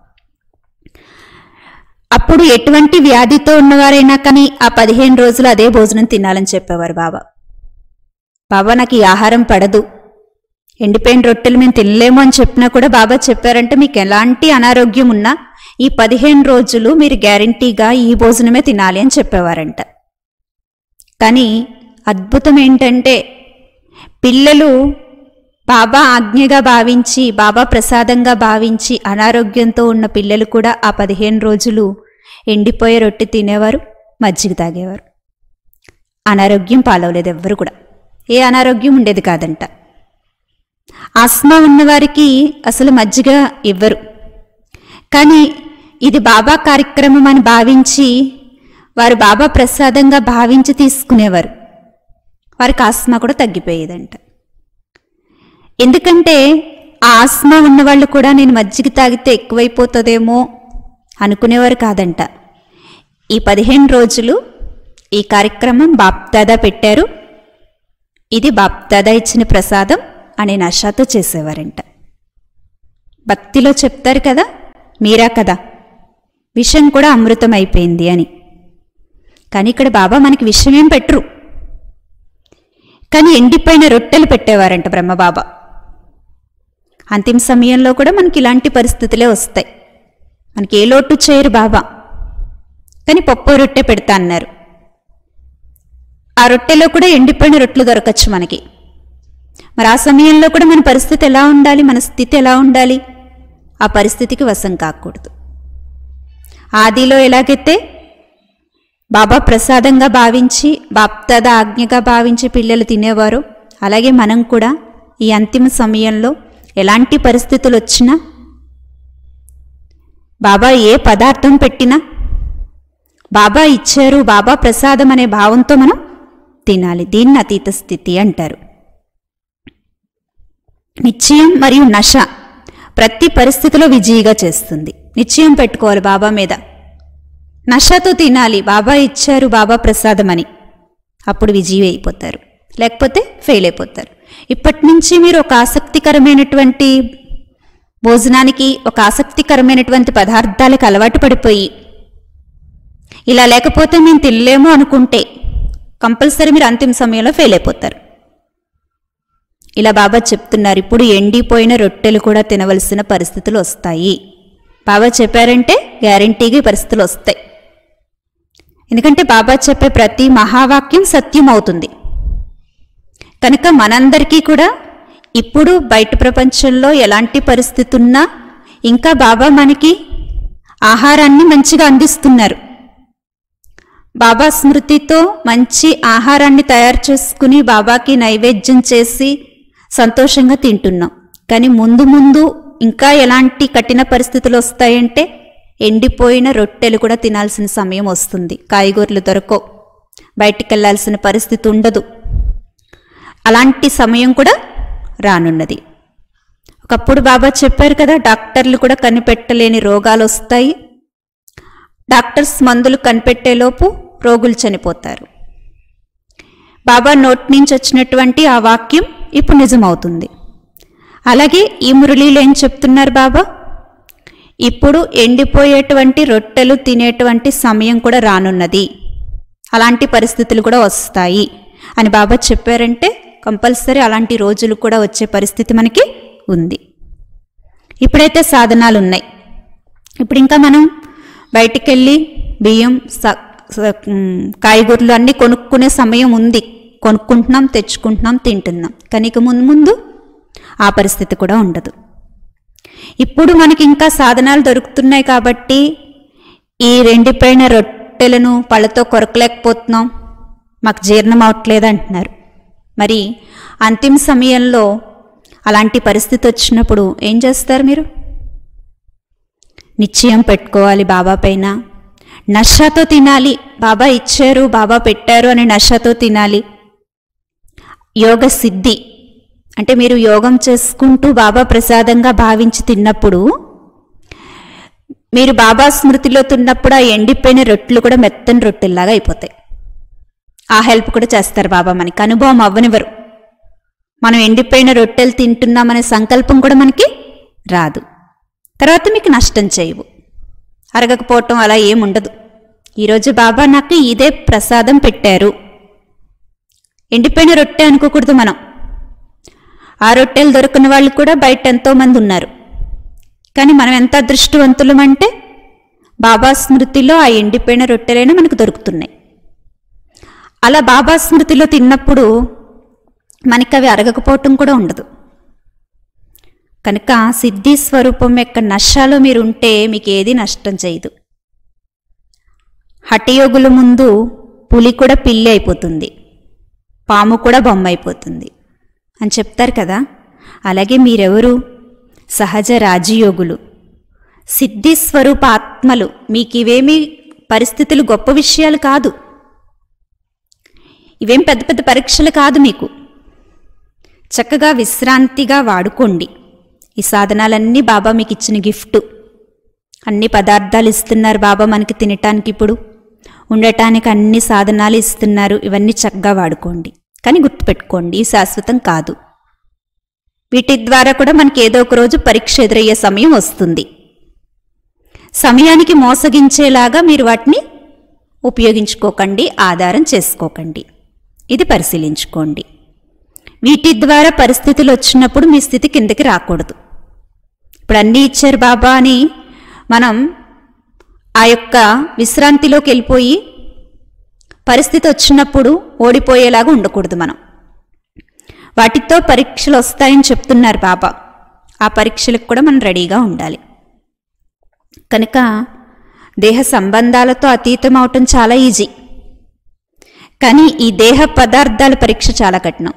అప్పుడు ఎటువంటి వ్యాధితో ఉన్నవారైనా కానీ ఆ పదిహేను రోజులు అదే భోజనం తినాలని చెప్పేవారు బాబా బాబా నాకు ఈ ఆహారం పడదు ఎండిపోయిన రొట్టెలు మేము తినలేము అని చెప్పినా కూడా బాబా చెప్పారంటే మీకు ఎలాంటి అనారోగ్యం ఉన్నా ఈ పదిహేను రోజులు మీరు గ్యారంటీగా ఈ భోజనమే తినాలి అని చెప్పేవారంట కానీ అద్భుతం ఏంటంటే పిల్లలు బాబా ఆజ్ఞగా భావించి బాబా ప్రసాదంగా భావించి అనారోగ్యంతో ఉన్న పిల్లలు కూడా ఆ పదిహేను రోజులు ఎండిపోయే రొట్టె తినేవారు మజ్జిగ తాగేవారు అనారోగ్యం పాలవలేదు ఎవ్వరు కూడా ఏ అనారోగ్యం ఉండేది కాదంట ఆస్మా ఉన్నవారికి అసలు మజ్జిగ ఇవ్వరు కానీ ఇది బాబా కార్యక్రమం అని భావించి వారు బాబా ప్రసాదంగా భావించి తీసుకునేవారు వారికి ఆస్మా కూడా తగ్గిపోయేదంట ఎందుకంటే ఆ ఆస్మా ఉన్నవాళ్ళు కూడా నేను మజ్జిగ తాగితే ఎక్కువైపోతుందేమో అనుకునేవారు కాదంట ఈ పదిహేను రోజులు ఈ కార్యక్రమం బాప్దాదా పెట్టారు ఇది బాప్దాదా ఇచ్చిన ప్రసాదం అనే నషాతో చేసేవారంట భక్తిలో చెప్తారు కదా మీరా కదా విషం కూడా అమృతం అయిపోయింది అని కానీ ఇక్కడ బాబా మనకి విషమేం పెట్టరు కానీ ఎండిపోయిన రొట్టెలు పెట్టేవారంట బ్రహ్మబాబా అంతిమ సమయంలో కూడా మనకి ఇలాంటి పరిస్థితులే వస్తాయి మనకి ఏ లోటు చేయరు బాబా కానీ పప్పు రొట్టె పెడతా అన్నారు ఆ రొట్టెలో కూడా ఎండిపోయిన రొట్టెలు దొరకచ్చు మనకి మరి ఆ సమయంలో కూడా మన పరిస్థితి ఎలా ఉండాలి మన స్థితి ఎలా ఉండాలి ఆ పరిస్థితికి వశం కాకూడదు ఆదిలో ఎలాగైతే బాబా ప్రసాదంగా భావించి బాప్తద ఆజ్ఞగా భావించి పిల్లలు తినేవారు అలాగే మనం కూడా ఈ అంతిమ సమయంలో ఎలాంటి పరిస్థితులు వచ్చినా బాబా ఏ పదార్థం పెట్టినా బాబా ఇచ్చారు బాబా ప్రసాదం అనే భావంతో మనం తినాలి దీన్ని అతీత స్థితి అంటారు నిశ్చయం మరియు నశ ప్రతి పరిస్థితిలో విజయిగా చేస్తుంది నిశ్చయం పెట్టుకోవాలి బాబా మీద నషతో తినాలి బాబా ఇచ్చారు బాబా ప్రసాదం అని అప్పుడు విజయీ అయిపోతారు లేకపోతే ఫెయిల్ అయిపోతారు ఇప్పటి నుంచి మీరు ఒక ఆసక్తికరమైనటువంటి భోజనానికి ఒక ఆసక్తికరమైనటువంటి పదార్థాలకు అలవాటు పడిపోయి ఇలా లేకపోతే మేము తినలేము అనుకుంటే కంపల్సరీ మీరు అంతిమ సమయంలో ఫెయిల్ అయిపోతారు ఇలా బాబా చెప్తున్నారు ఇప్పుడు ఎండిపోయిన రొట్టెలు కూడా తినవలసిన పరిస్థితులు వస్తాయి బాబా చెప్పారంటే గ్యారంటీగా ఈ పరిస్థితులు వస్తాయి ఎందుకంటే బాబా చెప్పే ప్రతి మహావాక్యం సత్యం అవుతుంది కనుక మనందరికీ కూడా ఇప్పుడు బయట ప్రపంచంలో ఎలాంటి పరిస్థితి ఉన్నా ఇంకా బాబా మనకి ఆహారాన్ని మంచిగా అందిస్తున్నారు బాబా స్మృతితో మంచి ఆహారాన్ని తయారు చేసుకుని బాబాకి నైవేద్యం చేసి సంతోషంగా తింటున్నాం కానీ ముందు ముందు ఇంకా ఎలాంటి కఠిన పరిస్థితులు వస్తాయంటే ఎండిపోయిన రొట్టెలు కూడా తినాల్సిన సమయం వస్తుంది కాయగూరలు దొరకవు బయటికి వెళ్ళాల్సిన పరిస్థితి ఉండదు అలాంటి సమయం కూడా రానున్నది ఒకప్పుడు బాబా చెప్పారు కదా డాక్టర్లు కూడా కనిపెట్టలేని రోగాలు వస్తాయి డాక్టర్స్ మందులు కనిపెట్టేలోపు రోగులు చనిపోతారు బాబా నోటి నుంచి వచ్చినటువంటి ఆ వాక్యం ఇప్పుడు నిజమవుతుంది అలాగే ఈ మురళీలో ఏం చెప్తున్నారు బాబా ఇప్పుడు ఎండిపోయేటువంటి రొట్టెలు తినేటువంటి సమయం కూడా రానున్నది అలాంటి పరిస్థితులు కూడా వస్తాయి అని బాబా చెప్పారంటే కంపల్సరీ అలాంటి రోజులు కూడా వచ్చే పరిస్థితి మనకి ఉంది ఇప్పుడైతే సాధనాలు ఉన్నాయి ఇప్పుడు ఇంకా మనం బయటికి వెళ్ళి బియ్యం స- స- ఉమ్, కాయగూరలు అన్నీ కొనుక్కునే సమయం ఉంది కొనుక్కుంటున్నాం తెచ్చుకుంటున్నాం తింటున్నాం కానీ ఇక ముందు ముందు ఆ పరిస్థితి కూడా ఉండదు ఇప్పుడు మనకి ఇంకా సాధనాలు దొరుకుతున్నాయి కాబట్టి ఈ రెండిపోయిన రొట్టెలను పళ్ళతో కొరకలేకపోతున్నాం మాకు జీర్ణం అవట్లేదు అంటున్నారు మరి అంతిమ సమయంలో అలాంటి పరిస్థితి వచ్చినప్పుడు ఏం చేస్తారు మీరు నిశ్చయం పెట్టుకోవాలి బాబా పైన నషతో తినాలి బాబా ఇచ్చారు బాబా పెట్టారు అని నషతో తినాలి యోగ సిద్ధి అంటే మీరు యోగం చేసుకుంటూ బాబా ప్రసాదంగా భావించి తిన్నప్పుడు మీరు బాబా స్మృతిలో తిన్నప్పుడు ఆ ఎండిపోయిన రొట్టెలు కూడా మెత్తని రొట్టెల్లాగా అయిపోతాయి ఆ హెల్ప్ కూడా చేస్తారు బాబా మనకి అనుభవం అవ్వనివ్వరు మనం ఎండిపోయిన రొట్టెలు తింటున్నామనే సంకల్పం కూడా మనకి రాదు తర్వాత మీకు నష్టం చేయవు అరగకపోవటం అలా ఏముండదు ఈరోజు బాబా నాకు ఇదే ప్రసాదం పెట్టారు ఎండిపోయిన రొట్టె అనుకోకూడదు మనం ఆ రొట్టెలు దొరకని వాళ్ళు కూడా బయట ఎంతోమంది ఉన్నారు కానీ మనం ఎంత అదృష్టవంతులం అంటే బాబా స్మృతిలో ఆ ఎండిపోయిన రొట్టెలైనా మనకు దొరుకుతున్నాయి అలా బాబా స్మృతిలో తిన్నప్పుడు మనకి అవి అరగకపోవటం కూడా ఉండదు కనుక సిద్ధి స్వరూపం యొక్క నష్టాలో మీరు ఉంటే మీకు ఏది నష్టం చేయదు హఠయోగుల ముందు పులి కూడా పిల్లి అయిపోతుంది పాము కూడా బొమ్మ అయిపోతుంది అని చెప్తారు కదా అలాగే మీరెవరు సహజ రాజయోగులు సిద్ధి స్వరూప ఆత్మలు మీకు ఇవేమీ పరిస్థితులు గొప్ప విషయాలు కాదు ఇవేం పెద్ద పెద్ద పరీక్షలు కాదు మీకు చక్కగా విశ్రాంతిగా వాడుకోండి ఈ సాధనాలన్నీ బాబా మీకు ఇచ్చిన గిఫ్ట్ అన్ని పదార్థాలు ఇస్తున్నారు బాబా మనకి తినటానికి ఇప్పుడు ఉండటానికి అన్ని సాధనాలు ఇస్తున్నారు ఇవన్నీ చక్కగా వాడుకోండి కానీ గుర్తుపెట్టుకోండి ఈ శాశ్వతం కాదు వీటి ద్వారా కూడా మనకి ఏదో ఒక రోజు పరీక్ష ఎదురయ్యే సమయం వస్తుంది సమయానికి మోసగించేలాగా మీరు వాటిని ఉపయోగించుకోకండి ఆధారం చేసుకోకండి ఇది పరిశీలించుకోండి వీటి ద్వారా పరిస్థితులు వచ్చినప్పుడు మీ స్థితి కిందకి రాకూడదు ఇప్పుడు అన్నీ ఇచ్చారు బాబా అని మనం ఆ యొక్క విశ్రాంతిలోకి వెళ్ళిపోయి పరిస్థితి వచ్చినప్పుడు ఓడిపోయేలాగా ఉండకూడదు మనం వాటితో పరీక్షలు వస్తాయని చెప్తున్నారు బాబా ఆ పరీక్షలకు కూడా మనం రెడీగా ఉండాలి కనుక దేహ సంబంధాలతో అతీతం అవటం చాలా ఈజీ కానీ ఈ దేహ పదార్థాల పరీక్ష చాలా కఠినం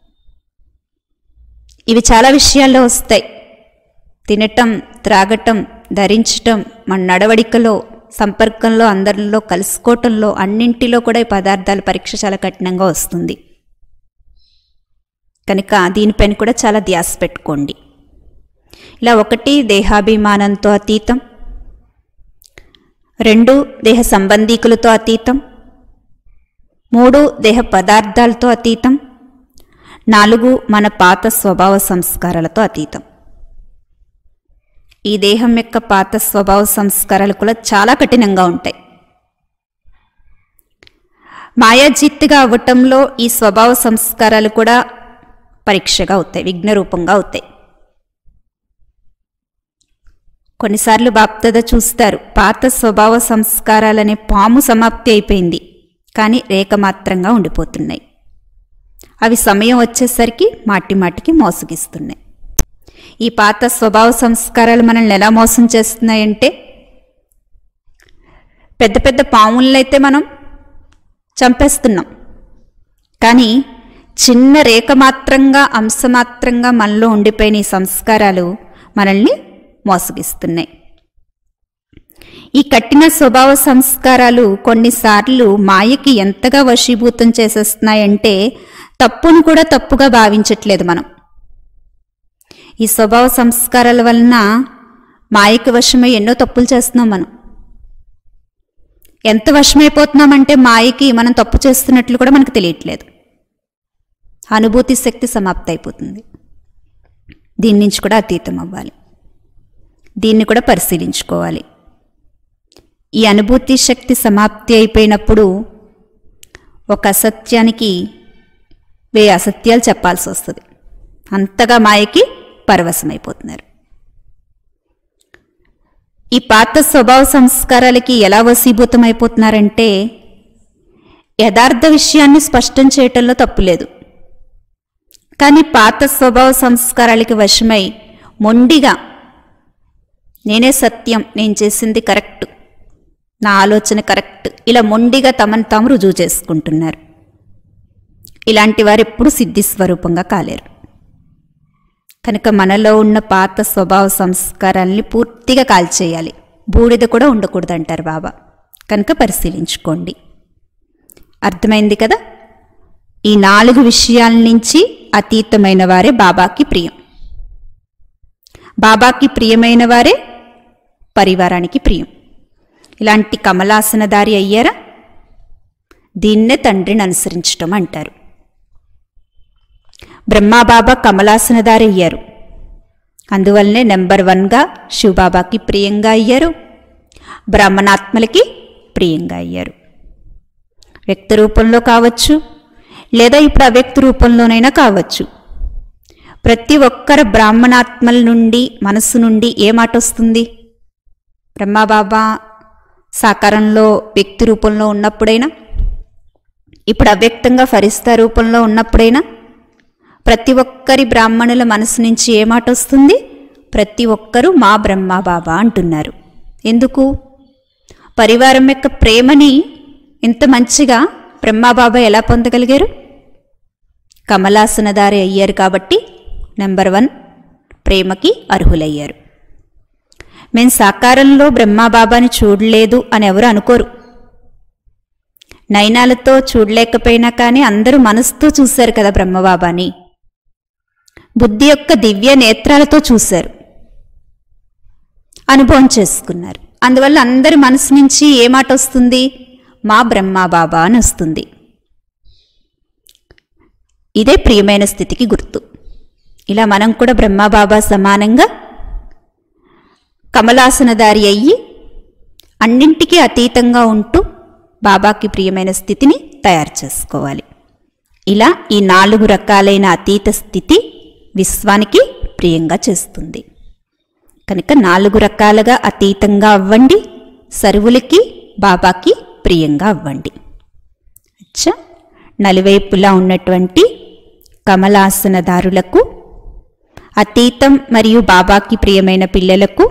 ఇవి చాలా విషయాల్లో వస్తాయి తినటం త్రాగటం ధరించటం మన నడవడికలో సంపర్కంలో అందరిలో కలుసుకోవటంలో అన్నింటిలో కూడా ఈ పదార్థాల పరీక్ష చాలా కఠినంగా వస్తుంది కనుక దీనిపైన కూడా చాలా ధ్యాస పెట్టుకోండి ఇలా ఒకటి దేహాభిమానంతో అతీతం రెండు దేహ సంబంధీకులతో అతీతం మూడు దేహ పదార్థాలతో అతీతం నాలుగు మన పాత స్వభావ సంస్కారాలతో అతీతం ఈ దేహం యొక్క పాత స్వభావ సంస్కారాలు కూడా చాలా కఠినంగా ఉంటాయి మాయాజిత్తుగా అవ్వటంలో ఈ స్వభావ సంస్కారాలు కూడా పరీక్షగా అవుతాయి విఘ్న రూపంగా అవుతాయి కొన్నిసార్లు బాప్తద చూస్తారు పాత స్వభావ సంస్కారాలనే పాము సమాప్తి అయిపోయింది కానీ రేఖ మాత్రంగా ఉండిపోతున్నాయి అవి సమయం వచ్చేసరికి మాటి మాటికి మోసగిస్తున్నాయి ఈ పాత స్వభావ సంస్కారాలు మనల్ని ఎలా మోసం చేస్తున్నాయంటే పెద్ద పెద్ద పాములనైతే మనం చంపేస్తున్నాం కానీ చిన్న రేఖ మాత్రంగా అంశమాత్రంగా మనలో ఉండిపోయిన ఈ సంస్కారాలు మనల్ని మోసగిస్తున్నాయి ఈ కఠిన స్వభావ సంస్కారాలు కొన్నిసార్లు మాయకి ఎంతగా వశీభూతం చేసేస్తున్నాయంటే తప్పును కూడా తప్పుగా భావించట్లేదు మనం ఈ స్వభావ సంస్కారాల వలన మాయకి వశమై ఎన్నో తప్పులు చేస్తున్నాం మనం ఎంత వశమైపోతున్నామంటే మాయకి మనం తప్పు చేస్తున్నట్లు కూడా మనకు తెలియట్లేదు అనుభూతి శక్తి సమాప్తి అయిపోతుంది దీని నుంచి కూడా అతీతం అవ్వాలి దీన్ని కూడా పరిశీలించుకోవాలి ఈ అనుభూతి శక్తి సమాప్తి అయిపోయినప్పుడు ఒక అసత్యానికి వే అసత్యాలు చెప్పాల్సి వస్తుంది అంతగా మాయకి పరవశమైపోతున్నారు ఈ పాత స్వభావ సంస్కారాలకి ఎలా వశీభూతమైపోతున్నారంటే యథార్థ విషయాన్ని స్పష్టం చేయటంలో తప్పులేదు కానీ పాత స్వభావ సంస్కారాలకి వశమై మొండిగా నేనే సత్యం నేను చేసింది కరెక్ట్ నా ఆలోచన కరెక్ట్ ఇలా మొండిగా తమను తాము రుజువు చేసుకుంటున్నారు ఇలాంటి వారు ఎప్పుడు సిద్ధి స్వరూపంగా కాలేరు కనుక మనలో ఉన్న పాత స్వభావ సంస్కారాల్ని పూర్తిగా కాల్చేయాలి బూడిద కూడా ఉండకూడదు అంటారు బాబా కనుక పరిశీలించుకోండి అర్థమైంది కదా ఈ నాలుగు విషయాల నుంచి అతీతమైన వారే బాబాకి ప్రియం బాబాకి ప్రియమైన వారే పరివారానికి ప్రియం ఇలాంటి కమలాసనదారి అయ్యారా దీన్నే తండ్రిని అనుసరించటం అంటారు బ్రహ్మాబాబా కమలాసనదారి అయ్యారు అందువల్లనే నెంబర్ వన్గా శివబాబాకి ప్రియంగా అయ్యారు బ్రాహ్మణాత్మలకి ప్రియంగా అయ్యారు వ్యక్తి రూపంలో కావచ్చు లేదా ఇప్పుడు అవ్యక్త రూపంలోనైనా కావచ్చు ప్రతి ఒక్కరు బ్రాహ్మణాత్మల నుండి మనస్సు నుండి ఏ మాట వస్తుంది బ్రహ్మబాబా సాకారంలో వ్యక్తి రూపంలో ఉన్నప్పుడైనా ఇప్పుడు అవ్యక్తంగా ఫరిస్తా రూపంలో ఉన్నప్పుడైనా ప్రతి ఒక్కరి బ్రాహ్మణుల మనసు నుంచి ఏ మాట వస్తుంది ప్రతి ఒక్కరూ మా బ్రహ్మబాబా అంటున్నారు ఎందుకు పరివారం యొక్క ప్రేమని ఇంత మంచిగా బ్రహ్మబాబా ఎలా పొందగలిగారు కమలాసనదారి అయ్యారు కాబట్టి నెంబర్ వన్ ప్రేమకి అర్హులయ్యారు మేం సాకారంలో బ్రహ్మాబాబాని చూడలేదు అని ఎవరు అనుకోరు నయనాలతో చూడలేకపోయినా కానీ అందరూ మనసుతో చూశారు కదా బ్రహ్మబాబాని బుద్ధి యొక్క దివ్య నేత్రాలతో చూశారు అనుభవం చేసుకున్నారు అందువల్ల అందరి మనసు నుంచి ఏ మాట వస్తుంది మా బ్రహ్మాబాబా అని వస్తుంది ఇదే ప్రియమైన స్థితికి గుర్తు ఇలా మనం కూడా బ్రహ్మబాబా సమానంగా కమలాసనదారి అయ్యి అన్నింటికీ అతీతంగా ఉంటూ బాబాకి ప్రియమైన స్థితిని తయారు చేసుకోవాలి ఇలా ఈ నాలుగు రకాలైన అతీత స్థితి విశ్వానికి ప్రియంగా చేస్తుంది కనుక నాలుగు రకాలుగా అతీతంగా అవ్వండి సరువులకి బాబాకి ప్రియంగా అవ్వండి అచ్చా నలువైపులా ఉన్నటువంటి కమలాసనదారులకు అతీతం మరియు బాబాకి ప్రియమైన పిల్లలకు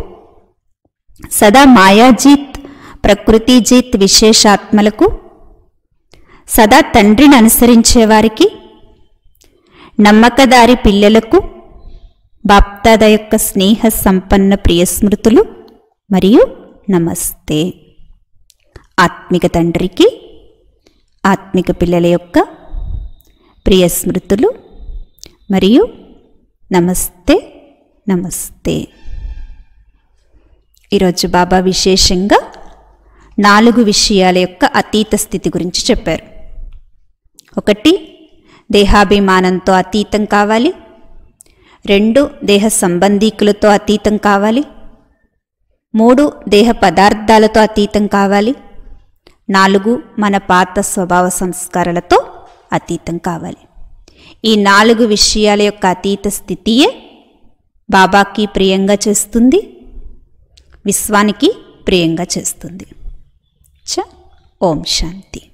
సదా మాయాజీత్ ప్రకృతిజీత్ విశేషాత్మలకు సదా తండ్రిని అనుసరించే వారికి నమ్మకదారి పిల్లలకు బాప్దాద యొక్క స్నేహ సంపన్న ప్రియస్మృతులు మరియు నమస్తే ఆత్మిక తండ్రికి ఆత్మిక పిల్లల యొక్క ప్రియ స్మృతులు మరియు నమస్తే నమస్తే ఈరోజు బాబా విశేషంగా నాలుగు విషయాల యొక్క అతీత స్థితి గురించి చెప్పారు ఒకటి దేహాభిమానంతో అతీతం కావాలి రెండు దేహ సంబంధీకులతో అతీతం కావాలి మూడు దేహ పదార్థాలతో అతీతం కావాలి నాలుగు మన పాత స్వభావ సంస్కారాలతో అతీతం కావాలి ఈ నాలుగు విషయాల యొక్క అతీత స్థితియే బాబాకి ప్రియంగా చేస్తుంది విశ్వానికి ప్రియంగా చేస్తుంది చ ఓం శాంతి